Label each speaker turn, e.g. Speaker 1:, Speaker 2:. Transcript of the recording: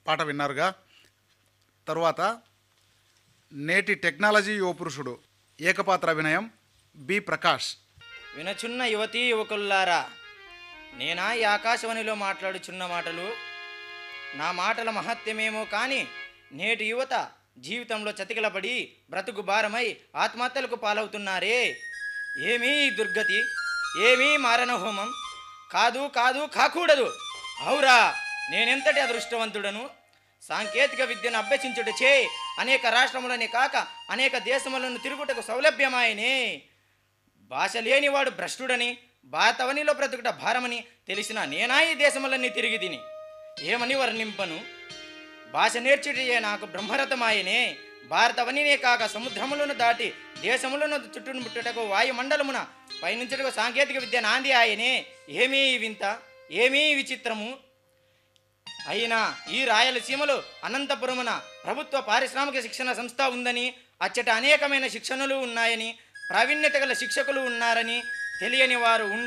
Speaker 1: పాట విన్నారుగా తరువాత నేటి టెక్నాలజీ యువ పురుషుడు ఏకపాత్ర అభినయం బి ప్రకాష్
Speaker 2: వినచున్న యువతీ యువకుల్లారా నేనా ఈ ఆకాశవాణిలో మాట్లాడుచున్న మాటలు నా మాటల మహత్యమేమో కానీ నేటి యువత జీవితంలో చతికిలపడి బ్రతుకు భారమై ఆత్మహత్యలకు పాలవుతున్నారే ఏమీ ఈ దుర్గతి ఏమీ మారణ హోమం కాదు కాదు కాకూడదు అవురా నేనెంతటి అదృష్టవంతుడను సాంకేతిక విద్యను అభ్యసించుటచే అనేక రాష్ట్రములనే కాక అనేక దేశములను తిరుగుటకు సౌలభ్యమాయనే భాష లేనివాడు భ్రష్టుడని భారతవనిలో బ్రతుకుట భారమని తెలిసిన నేనా ఈ దేశములన్నీ తిరిగి తిని ఏమని వర్ణింపను భాష నేర్చుటయే నాకు బ్రహ్మరథమాయనే భారతవనినే కాక సముద్రములను దాటి దేశములను చుట్టూను ముట్టుటకు వాయుమండలమున పయనించుటకు సాంకేతిక విద్య నాంది ఆయనే ఏమీ ఈ వింత ఏమీ ఈ విచిత్రము అయినా ఈ రాయలసీమలో అనంతపురమున ప్రభుత్వ పారిశ్రామిక శిక్షణ సంస్థ ఉందని అచ్చట అనేకమైన శిక్షణలు ఉన్నాయని ప్రావీణ్యత గల శిక్షకులు ఉన్నారని తెలియని వారు ఉండ